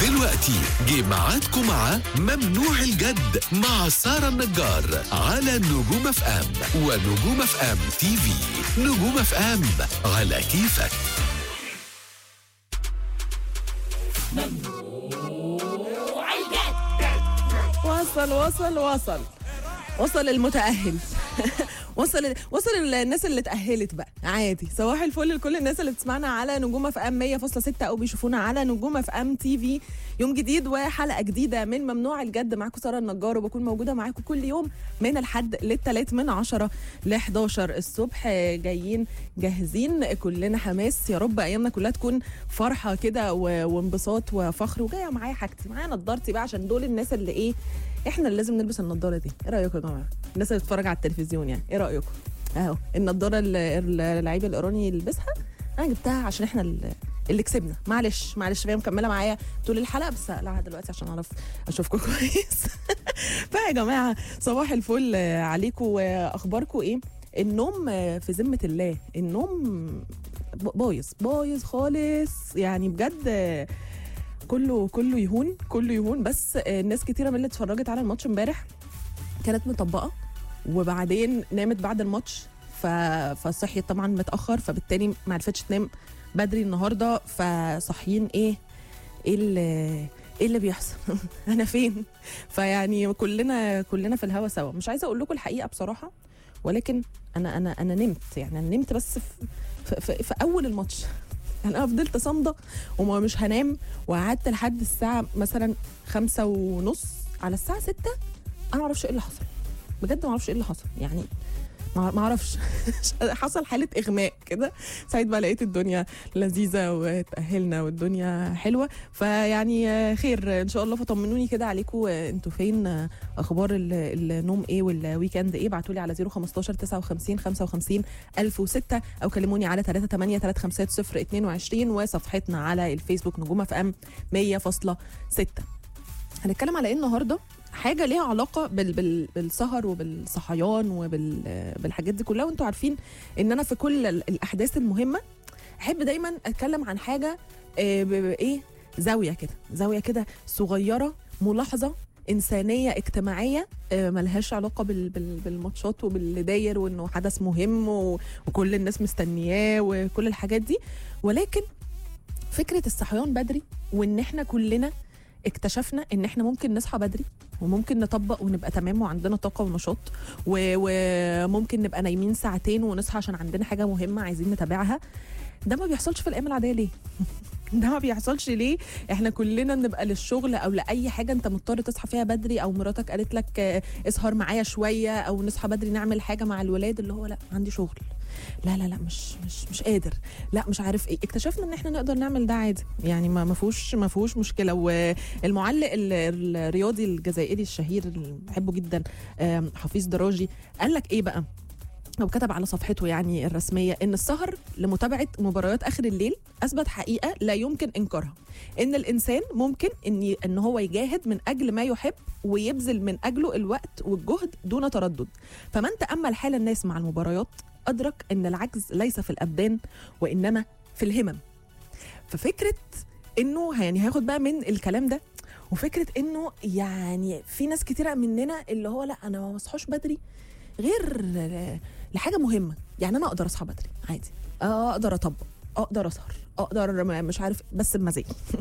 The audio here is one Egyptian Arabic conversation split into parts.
دلوقتي جه ميعادكم مع ممنوع الجد مع سارة النجار على نجوم اف ام ونجوم اف ام تي في نجوم اف ام على كيفك وصل وصل وصل وصل المتأهل وصل وصل الناس اللي اتأهلت بقى عادي صباح الفل لكل الناس اللي بتسمعنا على نجوم اف ام 100.6 او بيشوفونا على نجوم اف ام تي في يوم جديد وحلقه جديده من ممنوع الجد معاكم ساره النجار وبكون موجوده معاكم كل يوم من الحد للثلاث من 10 ل 11 الصبح جايين جاهزين كلنا حماس يا رب ايامنا كلها تكون فرحه كده و- وانبساط وفخر وجايه معايا حاجتي معايا نضارتي بقى عشان دول الناس اللي ايه احنا اللي لازم نلبس النضاره دي ايه رايكم يا جماعه الناس اللي بتتفرج على التلفزيون يعني ايه رايكم اهو النضاره اللي اللعيب الايراني يلبسها انا جبتها عشان احنا اللي اللي كسبنا معلش معلش هي مكمله معايا طول الحلقه بس هقلعها دلوقتي عشان اعرف اشوفكم كويس فيا جماعه صباح الفل عليكم واخباركم ايه النوم في ذمه الله النوم بايظ بايظ خالص يعني بجد كله كله يهون كله يهون بس ناس كتيره من اللي اتفرجت على الماتش امبارح كانت مطبقه وبعدين نامت بعد الماتش ف... فصحيت طبعا متاخر فبالتالي ما عرفتش تنام بدري النهارده فصاحيين ايه ايه اللي ايه اللي بيحصل انا فين فيعني كلنا كلنا في الهوا سوا مش عايزه اقول لكم الحقيقه بصراحه ولكن انا انا انا نمت يعني انا نمت بس في في, في, في اول الماتش يعني انا فضلت صامده وما مش هنام وقعدت لحد الساعه مثلا خمسة ونص على الساعه ستة انا ما اعرفش ايه اللي حصل بجد ما اعرفش ايه اللي حصل يعني ما ما اعرفش حصل حاله اغماء كده ساعة بقى لقيت الدنيا لذيذه وتاهلنا والدنيا حلوه فيعني خير ان شاء الله فطمنوني كده عليكم انتوا فين اخبار ال- النوم ايه والويكند ايه ابعتوا لي على 015 59 55 1006 او كلموني على 38 350 22 وصفحتنا على الفيسبوك نجومه في ام 100.6 هنتكلم على ايه النهارده حاجه ليها علاقه بال بال بالسهر وبالصحيان وبالحاجات دي كلها وانتوا عارفين ان انا في كل ال- الاحداث المهمه احب دايما اتكلم عن حاجه آه، ب- ب- ايه زاويه كده زاويه كده صغيره ملاحظه انسانيه اجتماعيه آه، ملهاش علاقه بال بال بالماتشات وباللي داير وانه حدث مهم و- وكل الناس مستنياه وكل الحاجات دي ولكن فكره الصحيان بدري وان احنا كلنا اكتشفنا ان احنا ممكن نصحى بدري وممكن نطبق ونبقى تمام وعندنا طاقه ونشاط و- وممكن نبقى نايمين ساعتين ونصحى عشان عندنا حاجه مهمه عايزين نتابعها ده ما بيحصلش في الايام العاديه ليه ده ما بيحصلش ليه احنا كلنا بنبقى للشغل او لاي حاجه انت مضطر تصحى فيها بدري او مراتك قالت لك آه، اسهر معايا شويه او نصحى بدري نعمل حاجه مع الولاد اللي هو لا عندي شغل لا لا لا مش مش مش قادر لا مش عارف ايه اكتشفنا ان احنا نقدر نعمل ده عادي يعني ما ما فيهوش ما فيهوش مشكله والمعلق ال- الرياضي الجزائري الشهير اللي بحبه جدا آم، حفيظ دراجي قال لك ايه بقى او كتب على صفحته يعني الرسميه ان السهر لمتابعه مباريات اخر الليل اثبت حقيقه لا يمكن انكارها ان الانسان ممكن ان ان هو يجاهد من اجل ما يحب ويبذل من اجله الوقت والجهد دون تردد فمن تامل حال الناس مع المباريات ادرك ان العجز ليس في الابدان وانما في الهمم ففكره انه يعني هياخد بقى من الكلام ده وفكره انه يعني في ناس كتيره مننا اللي هو لا انا ما بصحاش بدري غير لحاجه مهمه يعني انا اقدر اصحى بدري عادي اقدر اطبق اقدر اسهر اقدر م- مش عارف بس بمزاج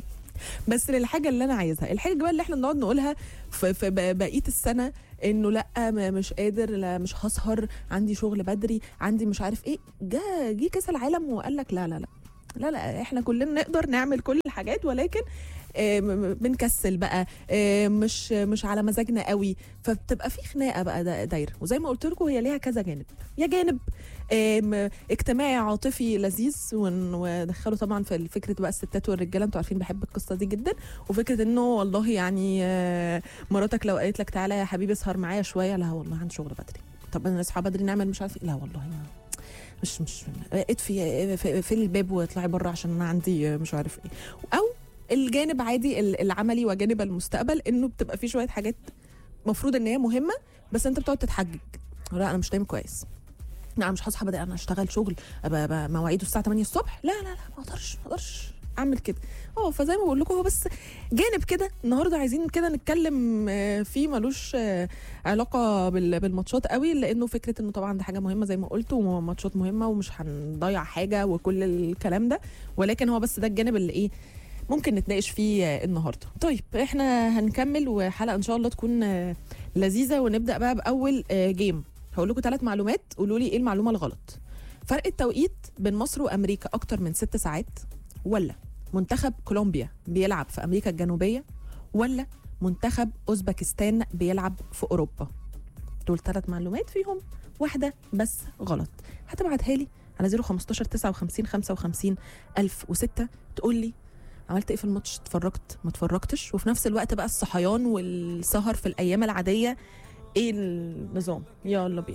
بس للحاجه اللي انا عايزها الحاجه بقى اللي احنا بنقعد نقولها في, في ب- بقيه السنه انه لا ما- مش قادر لا مش هسهر عندي شغل بدري عندي مش عارف ايه جه جه كاس العالم وقال لك لا لا لا لا لا احنا كلنا نقدر نعمل كل الحاجات ولكن آه، م- م- بنكسل بقى آه، مش مش على مزاجنا قوي فبتبقى في خناقه بقى دا- دايره وزي ما قلت لكم هي ليها كذا جانب يا جانب آم، اجتماعي عاطفي لذيذ ون- ودخله طبعا في فكره بقى الستات والرجاله انتوا عارفين بحب القصه دي جدا وفكره انه والله يعني آه، مراتك لو قالت لك تعالى يا حبيبي اسهر معايا شويه لا والله عندي شغل بدري طب انا نصحى بدري نعمل مش عارف ايه لا والله ما مش مش اطفي في الباب واطلعي بره عشان انا عندي مش عارف ايه او الجانب عادي ال- العملي وجانب المستقبل انه بتبقى في شويه حاجات مفروض ان هي مهمه بس انت بتقعد تتحجج لا انا مش نايم كويس لا انا مش هصحى بدري انا اشتغل شغل أبقى أبقى مواعيده الساعه 8 الصبح لا لا لا ما اقدرش ما اقدرش اعمل كده اه فزي ما بقول لكم هو بس جانب كده النهارده عايزين كده نتكلم آه، فيه ملوش آه، علاقه بال- بالماتشات قوي لانه فكره انه طبعا ده حاجه مهمه زي ما قلت وماتشات مهمه ومش هنضيع حاجه وكل الكلام ده ولكن هو بس ده الجانب اللي ايه ممكن نتناقش فيه آه، النهارده طيب احنا هنكمل وحلقه ان شاء الله تكون آه، لذيذه ونبدا بقى باول آه، جيم هقول لكم ثلاث معلومات قولوا لي ايه المعلومه الغلط فرق التوقيت بين مصر وامريكا اكتر من ست ساعات ولا منتخب كولومبيا بيلعب في امريكا الجنوبيه ولا منتخب اوزبكستان بيلعب في اوروبا دول ثلاث معلومات فيهم واحده بس غلط هتبعتها لي على 015 59 55 1006 تقول لي عملت ايه في الماتش اتفرجت ما اتفرجتش وفي نفس الوقت بقى الصحيان والسهر في الايام العاديه ايه النظام يلا بينا